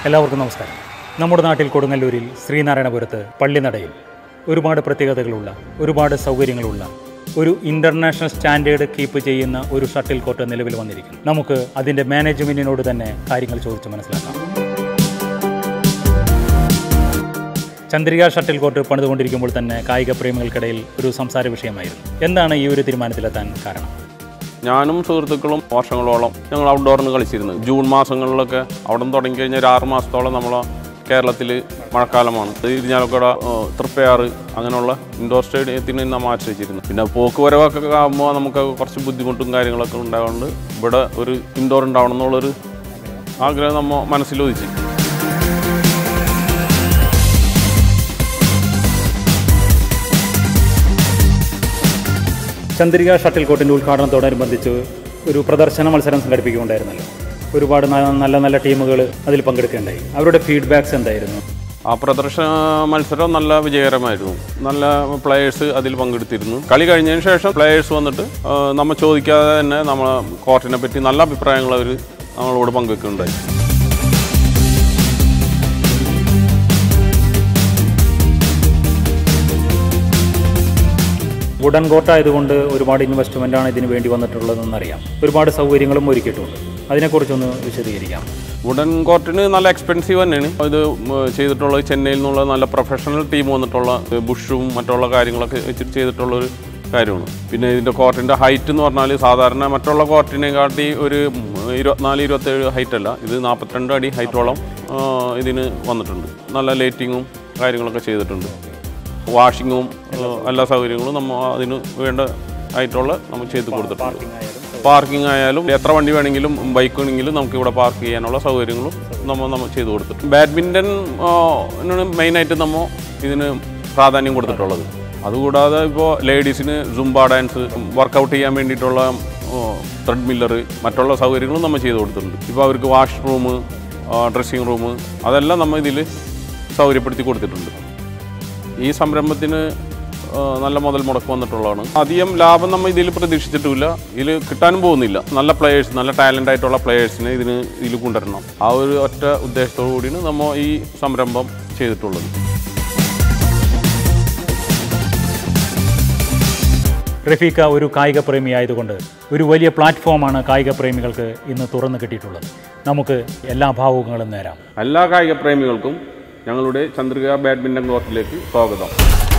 എല്ലാവർക്കും നമസ്കാരം നമ്മുടെ നാട്ടിൽ കൊടുങ്ങല്ലൂരിൽ ശ്രീനാരായണപുരത്ത് പള്ളിനടയിൽ ഒരുപാട് പ്രത്യേകതകളുള്ള ഒരുപാട് സൗകര്യങ്ങളുള്ള ഒരു ഇൻ്റർനാഷണൽ സ്റ്റാൻഡേർഡ് കീപ്പ് ചെയ്യുന്ന ഒരു ഷട്ടിൽ കോർട്ട് നിലവിൽ വന്നിരിക്കുന്നു നമുക്ക് അതിൻ്റെ മാനേജ്മെൻറ്റിനോട് തന്നെ കാര്യങ്ങൾ ചോദിച്ച് മനസ്സിലാക്കാം ചന്ദ്രിക ഷട്ടിൽ കോർട്ട് പണിതുകൊണ്ടിരിക്കുമ്പോൾ തന്നെ കായിക പ്രേമികൾക്കിടയിൽ ഒരു സംസാര വിഷയമായിരുന്നു എന്താണ് ഈ ഒരു തീരുമാനത്തിലെത്താൻ കാരണം ഞാനും സുഹൃത്തുക്കളും വർഷങ്ങളോളം ഞങ്ങൾ ഔട്ട്ഡോറിന് കളിച്ചിരുന്നു ജൂൺ മാസങ്ങളിലൊക്കെ അവിടെ നിന്ന് തുടങ്ങി കഴിഞ്ഞാൽ ഒരു ആറ് മാസത്തോളം നമ്മൾ കേരളത്തിൽ മഴക്കാലമാണ് ഇത് ഇരിഞ്ഞാലക്കുട ഏഹ്, തൃപ്പയാറ് അങ്ങനെയുള്ള ഇൻഡോർ സ്റ്റേഡിയത്തിന് നമ്മൾ ആശ്രയിച്ചിരുന്നു പിന്നെ പോക്ക് വരവൊക്കെ ആകുമ്പോൾ നമുക്ക് കുറച്ച് ബുദ്ധിമുട്ടും കാര്യങ്ങളൊക്കെ ഉണ്ടായതുകൊണ്ട് ഇവിടെ ഒരു ഇൻഡോർ ഉണ്ടാവണം എന്നുള്ളൊരു ആഗ്രഹം നമ്മൾ മനസ്സിലൊതിച്ചു ചന്ദ്രിക ഷട്ടിൽ കോർട്ടിൻ്റെ ഉദ്ഘാടനത്തോടനുബന്ധിച്ച് ഒരു പ്രദർശന മത്സരം സംഘടിപ്പിക്കുകയുണ്ടായിരുന്നല്ലോ ഒരുപാട് ന- നല്ല നല്ല ടീമുകൾ അതിൽ പങ്കെടുക്കുകയുണ്ടായി അവരുടെ ഫീഡ്ബാക്സ് എന്തായിരുന്നു ആ പ്രദർശന മത്സരം നല്ല വിജയകരമായിരുന്നു നല്ല പ്ലെയേഴ്സ് അതിൽ പങ്കെടുത്തിരുന്നു കളി കഴിഞ്ഞതിന് ശേഷം പ്ലെയേഴ്സ് വന്നിട്ട് ആ, നമ്മൾ ചോദിക്കാതെ തന്നെ നമ്മളെ കോർട്ടിനെ പറ്റി നല്ല അഭിപ്രായങ്ങൾ അവർ നമ്മളോട് പങ്കുവെക്കുകയുണ്ടായി വുഡൻ കോർട്ട് ആയതുകൊണ്ട് ഒരുപാട് ഇൻവെസ്റ്റ്മെൻ്റ് ആണ് ഇതിന് വേണ്ടി വന്നിട്ടുള്ളതെന്നറിയാം ഒരുപാട് സൗകര്യങ്ങളും ഒരുക്കിയിട്ടുണ്ട് അതിനെക്കുറിച്ചൊന്ന് വിശദീകരിക്കാം വുഡൻ കോർട്ടിന് നല്ല എക്സ്പെൻസീവ് തന്നെയാണ് ഇത് ഉം, ചെയ്തിട്ടുള്ളത് ചെന്നൈയിൽ നിന്നുള്ള നല്ല പ്രൊഫഷണൽ ടീം വന്നിട്ടുള്ള ഏ, ബുഷും മറ്റുള്ള കാര്യങ്ങളൊക്കെ വെച്ചിട്ട് ചെയ്തിട്ടുള്ള ഒരു കാര്യമാണ് പിന്നെ ഇതിൻ്റെ കോർട്ടിൻ്റെ ഹൈറ്റ് എന്ന് പറഞ്ഞാൽ സാധാരണ മറ്റുള്ള കോർട്ടിനെക്കാട്ടി ഒരു ഉം, ഇരുപത്തിനാല് ഇരുപത്തേഴ് ഹൈറ്റ് അല്ല ഇത് നാൽപ്പത്തിരണ്ട് അടി ഹൈറ്റോളം ആ, ഇതിന് വന്നിട്ടുണ്ട് നല്ല ലൈറ്റിങ്ങും കാര്യങ്ങളൊക്കെ ചെയ്തിട്ടുണ്ട് വാഷിങ്ങും ആ, എല്ലാ സൗകര്യങ്ങളും നമ്മൾ അതിന് വേണ്ട ആയിട്ടുള്ള നമ്മൾ ചെയ്ത് കൊടുത്തിട്ടുണ്ട് പാർക്കിംഗ് ആയാലും എത്ര വണ്ടി വേണമെങ്കിലും ബൈക്ക് വേണമെങ്കിലും നമുക്ക് ഇവിടെ പാർക്ക് ചെയ്യാനുള്ള സൗകര്യങ്ങളും നമ്മൾ നമ്മൾ ചെയ്തു കൊടുത്തിട്ടുണ്ട് ബാഡ്മിൻ്റൺ മെയിനായിട്ട് നമ്മൾ ഇതിന് പ്രാധാന്യം കൊടുത്തിട്ടുള്ളത് അതുകൂടാതെ ഇപ്പോൾ ലേഡീസിന് സുംബ ഡാൻസ് വർക്കൗട്ട് ചെയ്യാൻ വേണ്ടിയിട്ടുള്ള ത്രെഡ് മില്ലർ മറ്റുള്ള സൗകര്യങ്ങളും നമ്മൾ ചെയ്തു കൊടുത്തിട്ടുണ്ട് ഇപ്പോൾ അവർക്ക് വാഷ് റൂം ഡ്രസ്സിങ് റൂം അതെല്ലാം നമ്മൾ ഇതിൽ സൗകര്യപ്പെടുത്തി കൊടുത്തിട്ടുണ്ട് ഈ സംരംഭത്തിന് ആ, നല്ല മുതൽ മുടക്ക് വന്നിട്ടുള്ളതാണ് അധികം ലാഭം നമ്മൾ ഇതിൽ പ്രതീക്ഷിച്ചിട്ടുമില്ല ഇതിൽ കിട്ടാനും പോകുന്നില്ല നല്ല പ്ലെയേഴ്സ് നല്ല ടാലൻ്റ് ആയിട്ടുള്ള പ്ലെയേഴ്സിനെ ഇതിന് ഇതിൽ കൊണ്ടുവരണം ആ ഒരു ഒറ്റ ഉദ്ദേശത്തോടു കൂടിയാണ് നമ്മൾ ഈ സംരംഭം ചെയ്തിട്ടുള്ളത് റഫീഖ ഒരു കായിക പ്രേമി ആയതുകൊണ്ട് ഒരു വലിയ പ്ലാറ്റ്ഫോമാണ് കായിക പ്രേമികൾക്ക് ഇന്ന് തുറന്നു കിട്ടിയിട്ടുള്ളത് നമുക്ക് എല്ലാ ഭാവുകങ്ങളും നേരാം എല്ലാ കായിക പ്രേമികൾക്കും ഞങ്ങളുടെ ചന്ദ്രിക ബാഡ്മിൻ്റൺ കോർട്ടിലേക്ക് സ്വാഗതം